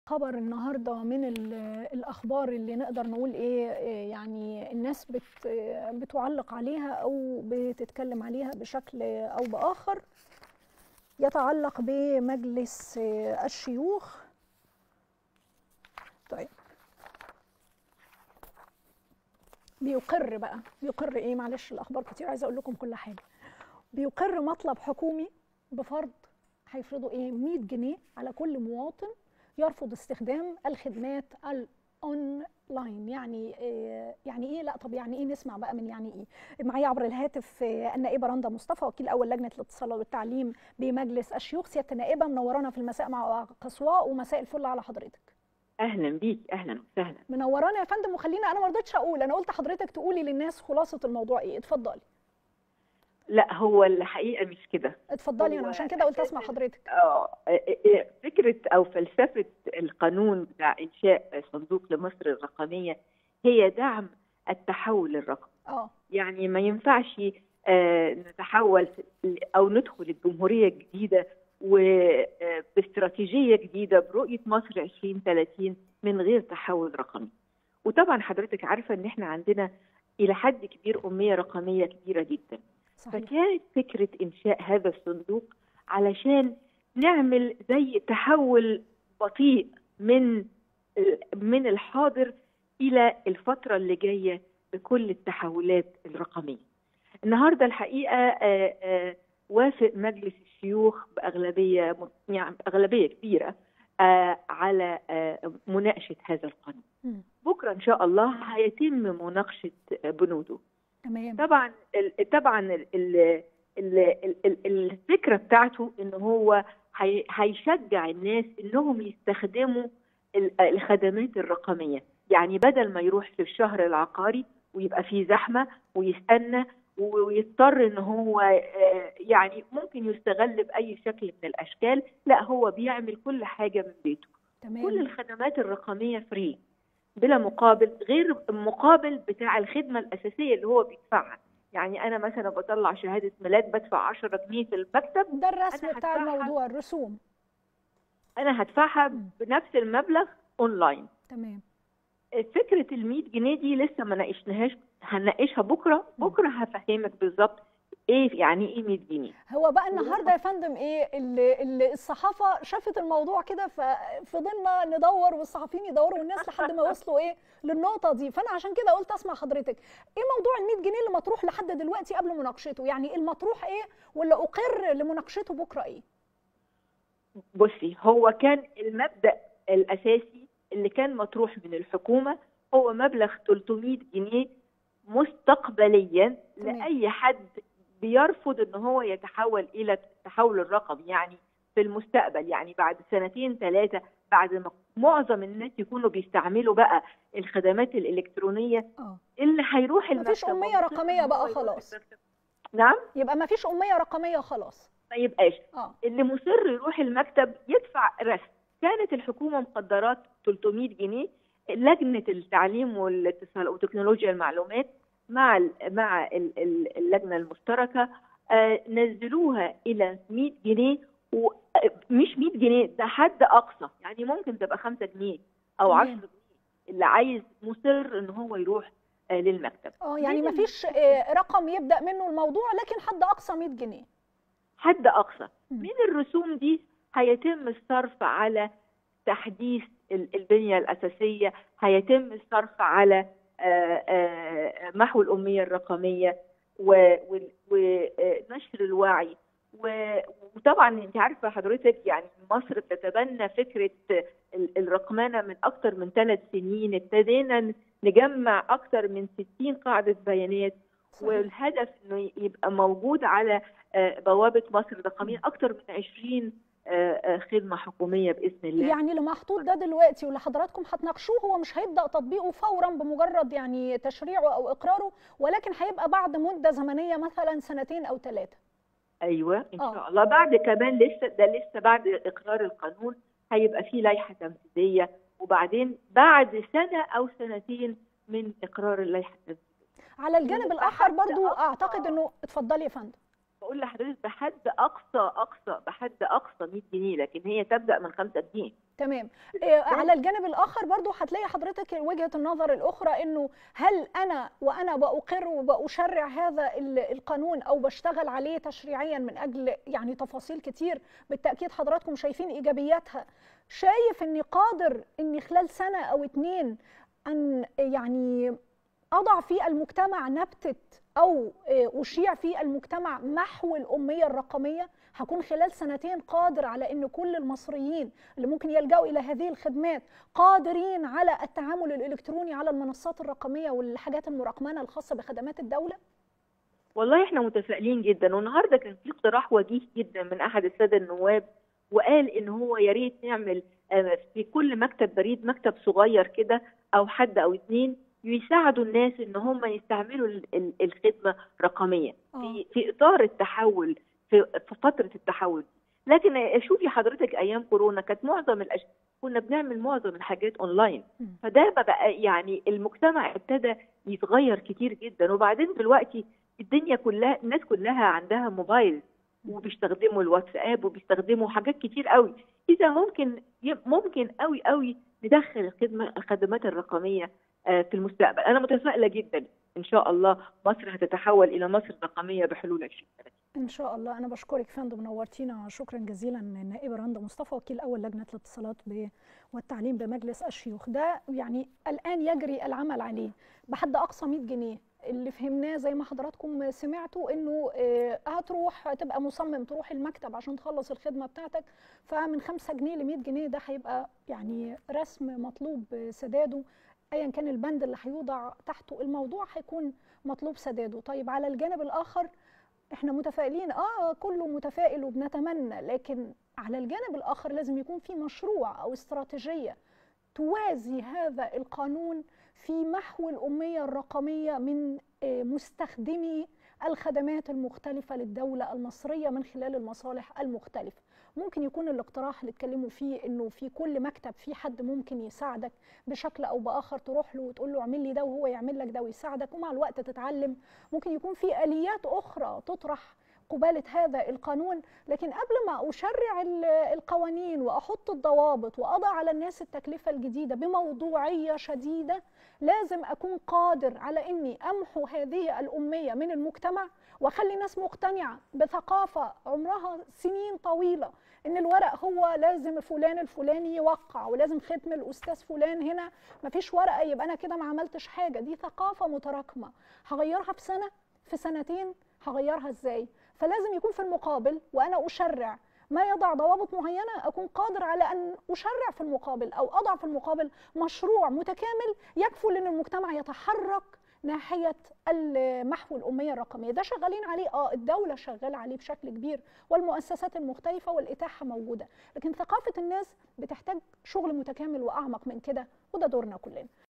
خبر النهارده من ال- الاخبار اللي نقدر نقول ايه إيه يعني الناس بت بتعلق عليها او بتتكلم عليها بشكل او باخر يتعلق بمجلس الشيوخ طيب بيقر بقى بيقر ايه معلش الاخبار كتير عايزه اقول لكم كل حاجه بيقر مطلب حكومي بفرض هيفرضوا ايه 100 جنيه على كل مواطن يرفض استخدام الخدمات الاونلاين يعني إيه يعني ايه لا طب يعني ايه نسمع بقى من يعني ايه معايا عبر الهاتف آه، النائبه رندا مصطفى وكيل اول لجنه الاتصال والتعليم بمجلس الشيوخ سياده النائبه منورانا في المساء مع قصواء ومساء الفل على حضرتك اهلا بيك اهلا وسهلا منورانا يا فندم وخلينا انا ما رضيتش اقول انا قلت حضرتك تقولي للناس خلاصه الموضوع ايه اتفضلي لا هو الحقيقه مش كده اتفضلي انا هو عشان كده قلت أساساً- اسمع حضرتك اه فكره او فلسفه القانون بتاع انشاء صندوق لمصر الرقميه هي دعم التحول الرقمي اه يعني ما ينفعش آه، نتحول او ندخل الجمهوريه الجديده وباستراتيجيه جديده برؤيه مصر 2030 من غير تحول رقمي. وطبعا حضرتك عارفه ان احنا عندنا الى حد كبير اميه رقميه كبيره جدا. صحيح فكانت فكره انشاء هذا الصندوق علشان نعمل زي تحول بطيء من من الحاضر الى الفتره اللي جايه بكل التحولات الرقميه. النهارده الحقيقه آه، آه، وافق مجلس الشيوخ باغلبيه يعني اغلبيه كبيره آه، على آه، مناقشه هذا القانون. مم. بكره ان شاء الله هيتم مناقشه بنوده. تمام طبعا ال- طبعا ال- ال- ال- ال- الفكره بتاعته ان هو هي- هيشجع الناس انهم يستخدموا ال- الخدمات الرقميه يعني بدل ما يروح في الشهر العقاري ويبقى فيه زحمه ويستنى و- ويضطر ان هو آه، يعني ممكن يستغل باي شكل من الاشكال لا هو بيعمل كل حاجه من بيته كل تمام الخدمات الرقمية فري بلا مقابل غير المقابل بتاع الخدمة الأساسية اللي هو بيدفعها يعني أنا مثلا بطلع شهادة ميلاد بدفع 10 جنيه في المكتب ده الرسم أنا بتاع هدفعها. الموضوع الرسوم أنا هدفعها مم. بنفس المبلغ أونلاين تمام فكرة ال 100 جنيه دي لسه ما ناقشناهاش هنناقشها بكرة مم. بكرة هفهمك بالظبط إيه يعني إيه 100 جنيه هو بقى النهارده يا فندم ايه اللي اللي الصحافه شافت الموضوع كده ففضلنا ندور والصحفيين يدوروا والناس لحد ما وصلوا ايه للنقطه دي فانا عشان كده قلت اسمع حضرتك ايه موضوع ال 100 جنيه اللي مطروح لحد دلوقتي قبل مناقشته يعني المطروح ايه واللي اقر لمناقشته بكره ايه بصي هو كان المبدأ الأساسي اللي كان مطروح من الحكومة هو مبلغ 300 جنيه مستقبليا تمام. لأي حد بيرفض ان هو يتحول الى التحول الرقمي يعني في المستقبل يعني بعد سنتين ثلاثة بعد ما معظم الناس يكونوا بيستعملوا بقى الخدمات الإلكترونية اه اللي هيروح مفيش المكتب أمية ومصر رقمية إن بقى هو يروح خلاص. المكتب. نعم يبقى ما فيش اميه رقميه خلاص ما يبقاش اه اللي مصر يروح المكتب يدفع رسم كانت الحكومه مقدرات 300 جنيه لجنه التعليم والاتصال وتكنولوجيا المعلومات مع ال مع ال ال اللجنه المشتركه آه نزلوها الى 100 جنيه ومش 100 جنيه ده حد اقصى يعني ممكن تبقى 5 جنيه او تمام. 10 جنيه اللي عايز مصر ان هو يروح آه للمكتب اه يعني من ما فيش آه، رقم يبدا منه الموضوع لكن حد اقصى 100 جنيه حد اقصى مم. من الرسوم دي هيتم الصرف على تحديث ال- البنيه الاساسيه هيتم الصرف على آه، آه، محو الاميه الرقميه و- و- ونشر الوعي و- وطبعا انت عارفه حضرتك يعني مصر بتتبنى فكره ال- الرقمنه من اكثر من ثلاث سنين ابتدينا نجمع اكثر من 60 قاعده بيانات صحيح. والهدف انه يبقى موجود على آه، بوابه مصر الرقميه اكثر من 20 آه، آه، خدمه حكوميه باذن الله يعني اللي محطوط ده دلوقتي واللي حضراتكم هتناقشوه هو مش هيبدا تطبيقه فورا بمجرد يعني تشريعه او اقراره ولكن هيبقى بعد مده زمنيه مثلا سنتين او ثلاثه ايوه ان آه. شاء الله بعد كمان لسه ده لسه بعد اقرار القانون هيبقى فيه لائحه تنفيذيه وبعدين بعد سنه او سنتين من اقرار اللائحه التنفيذيه على الجانب بحد الاخر برضو أقصى. اعتقد انه اتفضلي يا فندم بقول لحضرتك بحد اقصى اقصى بحد اقصى 100 جنيه لكن هي تبدا من 5 جنيه تمام إيه على الجانب الاخر برضو هتلاقي حضرتك وجهه النظر الاخرى انه هل انا وانا باقر وبشرع هذا القانون او بشتغل عليه تشريعيا من اجل يعني تفاصيل كتير بالتاكيد حضراتكم شايفين ايجابياتها شايف اني قادر اني خلال سنه او اتنين ان يعني اضع في المجتمع نبته او اشيع في المجتمع محو الاميه الرقميه هكون خلال سنتين قادر على ان كل المصريين اللي ممكن يلجأوا الى هذه الخدمات قادرين على التعامل الالكتروني على المنصات الرقميه والحاجات المرقمنه الخاصه بخدمات الدوله؟ والله احنا متفائلين جدا والنهارده كان في اقتراح وجيه جدا من احد الساده النواب وقال ان هو يا ريت نعمل في كل مكتب بريد مكتب صغير كده او حد او اثنين يساعدوا الناس ان هم يستعملوا الخدمه رقميا في في اطار التحول في فتره التحول لكن شوفي حضرتك ايام كورونا كانت معظم الأش... كنا بنعمل معظم الحاجات اونلاين فده بقى يعني المجتمع ابتدى يتغير كتير جدا وبعدين دلوقتي الدنيا كلها الناس كلها عندها موبايل وبيستخدموا الواتساب وبيستخدموا حاجات كتير قوي اذا ممكن ممكن قوي قوي ندخل الخدمه الخدمات الرقميه في المستقبل انا متفائله جدا ان شاء الله مصر هتتحول الى مصر رقميه بحلول 2030 ان شاء الله انا بشكرك فندم نورتينا شكرا جزيلا النائبه رندا مصطفى وكيل اول لجنه الاتصالات والتعليم بمجلس الشيوخ ده يعني الان يجري العمل عليه بحد اقصى 100 جنيه اللي فهمناه زي ما حضراتكم سمعتوا انه هتروح تبقى مصمم تروح المكتب عشان تخلص الخدمه بتاعتك فمن 5 جنيه ل 100 جنيه ده هيبقى يعني رسم مطلوب سداده ايا كان البند اللي هيوضع تحته الموضوع هيكون مطلوب سداده طيب على الجانب الاخر احنا متفائلين اه كله متفائل وبنتمنى لكن على الجانب الاخر لازم يكون في مشروع او استراتيجيه توازي هذا القانون في محو الاميه الرقميه من مستخدمي الخدمات المختلفه للدوله المصريه من خلال المصالح المختلفه ممكن يكون الاقتراح اللي اتكلموا فيه انه في كل مكتب في حد ممكن يساعدك بشكل او باخر تروح له وتقول له اعمل لي ده وهو يعمل لك ده ويساعدك ومع الوقت تتعلم ممكن يكون في اليات اخرى تطرح قبالة هذا القانون لكن قبل ما أشرع القوانين وأحط الضوابط وأضع على الناس التكلفة الجديدة بموضوعية شديدة لازم أكون قادر على أني أمحو هذه الأمية من المجتمع وأخلي الناس مقتنعة بثقافة عمرها سنين طويلة ان الورق هو لازم فلان الفلاني يوقع ولازم ختم الاستاذ فلان هنا مفيش ورقه يبقى انا كده ما عملتش حاجه دي ثقافه متراكمه هغيرها في سنه في سنتين هغيرها ازاي فلازم يكون في المقابل وانا اشرع ما يضع ضوابط معينه اكون قادر على ان اشرع في المقابل او اضع في المقابل مشروع متكامل يكفل ان المجتمع يتحرك ناحيه محو الاميه الرقميه ده شغالين عليه اه الدوله شغاله عليه بشكل كبير والمؤسسات المختلفه والاتاحه موجوده لكن ثقافه الناس بتحتاج شغل متكامل واعمق من كده وده دورنا كلنا